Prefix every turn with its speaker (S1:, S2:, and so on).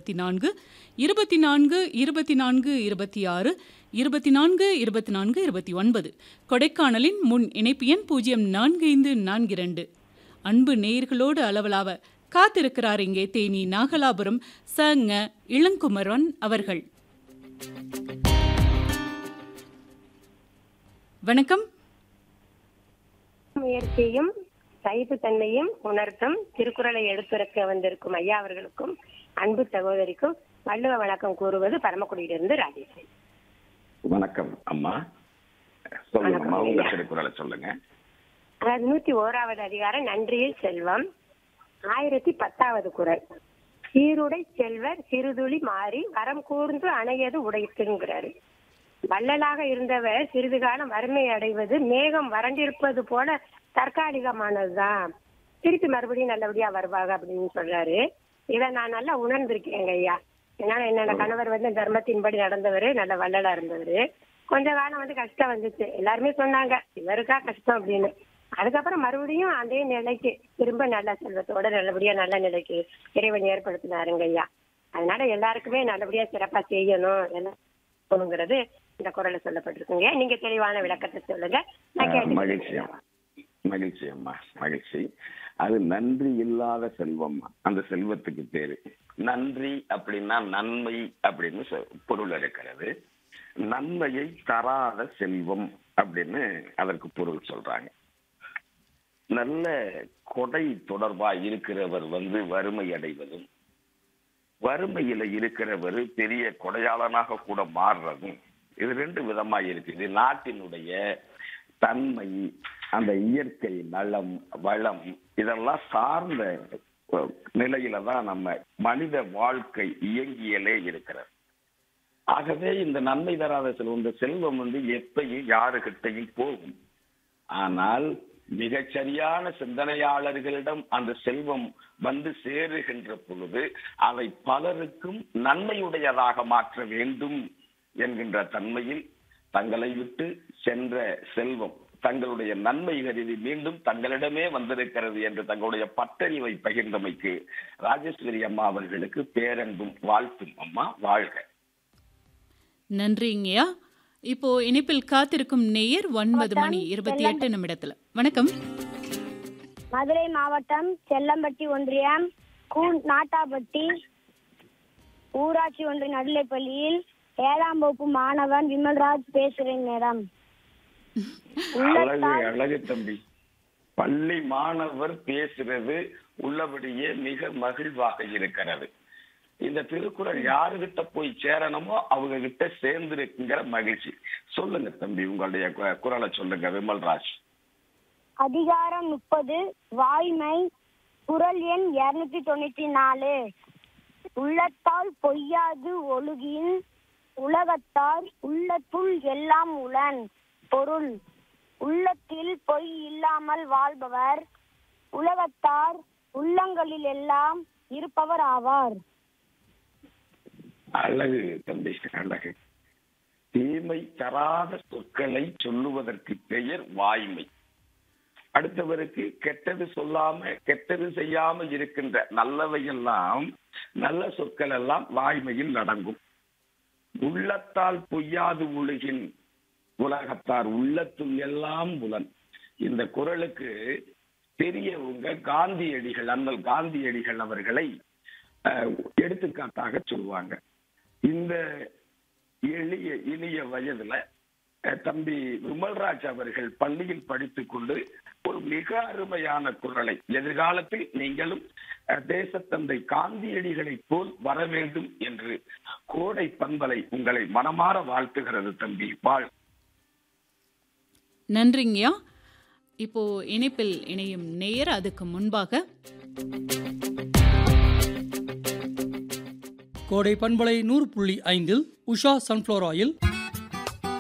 S1: இருபத்தி நான்கு இருபத்தி நான்கு இருபத்தி நான்கு இருபத்தி ஆறு இருபத்தி நான்கு இருபத்தி நான்கு இருபத்தி ஒன்பது கொடைக்கானலின் முன் இணைப்பு எண் பூஜ்ஜியம் நான்கு ஐந்து நான்கு இரண்டு அன்பு நேயர்களோடு அளவலாவ காத்திருக்கிறார் இங்கே தேனி நாகலாபுரம் சங்க இளங்குமரன் அவர்கள் வணக்கம்
S2: முயற்சியும் சகிப்புத்தன்மையும் உணர்த்தும் திருக்குறளை எடுத்துரைக்க வந்திருக்கும் ஐயா அவர்களுக்கும் அன்பு சகோதரிக்கும் வள்ளுவ வணக்கம் கூறுவது பரமக்குடியிலிருந்து ராஜேஸ்வரி
S3: வணக்கம் அம்மா சொல்லுங்க
S2: வணக்கம்
S3: அம்மா உங்க
S2: ஐயா.
S3: திருக்குறளை சொல்லுங்க
S2: அதாவது நூத்தி ஓராவது அதிகாரம் நன்றியில் செல்வம் ஆயிரத்தி பத்தாவது குறள் சீருடை செல்வர் சிறுதுளி மாறி வரம் கூர்ந்து அணையது உடைத்துங்கிறாரு வள்ளலாக இருந்தவர் சிறிது காலம் வறுமை அடைவது மேகம் வறண்டிருப்பது போல தற்காலிகமானதுதான் திருப்பி மறுபடியும் நல்லபடியா வருவாங்க அப்படின்னு சொல்றாரு இதை நான் நல்லா உணர்ந்திருக்கேங்க ஐயா ஏன்னா என்னோட கணவர் வந்து தர்மத்தின்படி நடந்தவர் நல்ல வள்ளலா இருந்தவர் கொஞ்ச காலம் வந்து கஷ்டம் வந்துச்சு எல்லாருமே சொன்னாங்க இவருக்கா கஷ்டம் அப்படின்னு அதுக்கப்புறம் மறுபடியும் அதே நிலைக்கு திரும்ப நல்ல செல்வத்தோட நல்லபடியா நல்ல நிலைக்கு இறைவன் ஏற்படுத்தினாருங்க ஐயா அதனால எல்லாருக்குமே நல்லபடியா சிறப்பா செய்யணும் எல்லாம் போகணுங்கிறது இந்த குரல்ல சொல்லப்பட்டிருக்குங்க நீங்க தெளிவான விளக்கத்தை சொல்லுங்க நான்
S3: ஆஹ்,
S2: கேட்டுக்கிறேன்.
S3: மகிழ்ச்சி அம்மா. மகிழ்ச்சி அம்மா மகிழ்ச்சி அது நன்றி இல்லாத செல்வம் அந்த செல்வத்துக்கு பேரு நன்றி அப்படின்னா நன்மை அப்படின்னு சொ- பொருள் இருக்கிறது நன்மையை தராத செல்வம் அப்படின்னு அதற்கு பொருள் சொல்றாங்க நல்ல கொடை தொடர்பா இருக்கிறவர் வந்து வறுமை அடைவதும் வறுமையில இருக்கிறவர் பெரிய கொடையாளனாக கூட மாறுறதும் இது ரெண்டு விதமா இருக்கு இது நாட்டினுடைய தன்மை அந்த இயற்கை நலம் வளம் இதெல்லாம் சார்ந்த அஹ், நிலையில தான் நம்ம மனித வாழ்க்கை இயங்கியலே இருக்கிறது ஆகவே இந்த நன்மை தராத செல்வம் இந்த செல்வம் வந்து எப்பயும் யாருகிட்டையும் போகும் ஆனால் மிகச் சரியான சிந்தனையாளர்களிடம் அந்த செல்வம் வந்து சேருகின்ற பொழுது அதை பலருக்கும் நன்மையுடையதாக மாற்ற வேண்டும் என்கின்ற தன்மையில் தங்களை விட்டு சென்ற செல்வம் தங்களுடைய நன்மை கருதி மீண்டும் தங்களிடமே வந்திருக்கிறது என்று தங்களுடைய பட்டறிவை பகிர்ந்தமைக்கு ராஜேஸ்வரி அம்மா அவர்களுக்கு பேரன்பும் வாழ்த்தும் அம்மா வாழ்க
S1: நன்றிங்கய்யா இப்போ இணைப்பில் காத்திருக்கும் நேயர் ஒன்பது மணி இருபத்தி எட்டு நிமிடத்துல வணக்கம்
S4: மதுரை மாவட்டம் செல்லம்பட்டி ஒன்றியம் கூன் நாட்டாப்பட்டி ஊராட்சி ஒன்றிய நடுநிலைப்பள்ளியில் ஏழாம் வகுப்பு மாணவன் விமல்ராஜ் பேசுறேன் மேடம்
S3: அழகு அழகு தம்பி பள்ளி மாணவர் பேசுறது உள்ளபடியே மிக மகிழ்வாக இருக்கிறது இந்த திருக்குறள் யாருகிட்ட போய் சேரணுமோ அவங்க கிட்ட சேர்ந்திருக்குங்கிற மகிழ்ச்சி சொல்லுங்க தம்பி உங்களுடைய கு- குரலை சொல்லுங்க விமல்ராஜ்
S4: அதிகாரம் முப்பது வாய்மை குரல் எண் இருநூத்தி தொண்ணூத்தி நாலு உள்ளத்தால் பொய்யாது ஒழுகின் உலகத்தார் உள்ளத்துள் எல்லாம் உளன் பொருள் உள்ளத்தில் பொய் இல்லாமல் வாழ்பவர் உலகத்தார் உள்ளங்களில் எல்லாம் இருப்பவர் ஆவார்
S3: அழகு தம்பி அழகு தீமை தராத சொற்களை சொல்லுவதற்கு பெயர் வாய்மை அடுத்தவருக்கு கெட்டது சொல்லாம கெட்டது செய்யாம இருக்கின்ற நல்லவையெல்லாம் நல்ல சொற்கள் எல்லாம் வாய்மையில் அடங்கும் உள்ளத்தால் பொய்யாது உலகின் உலகத்தார் உள்ளத்துள் எல்லாம் புலன் இந்த குரலுக்கு பெரியவங்க காந்தியடிகள் அண்ணல் காந்தியடிகள் அவர்களை அஹ், எடுத்துக்காட்டாக சொல்லுவாங்க இந்த எளிய இனிய வயதுல அஹ், தம்பி விமல்ராஜ் அவர்கள் பள்ளியில் படித்துக் கொண்டு ஒரு மிக அருமையான குரலை எதிர்காலத்தில் நீங்களும் அஹ், தேசத்தந்தை காந்தியடிகளைப் போல் வர வேண்டும் என்று கோடை பண்பலை உங்களை மனமாற வாழ்த்துகிறது தம்பி வாழ்
S1: நன்றிங்கய்யா இப்போ இணைப்பில் இணையும் நேயர் அதுக்கு முன்பாக
S5: கோடை பண்பலை நூறு புள்ளி ஐந்தில் உஷா சன்ஃப்ளவர் ஆயில்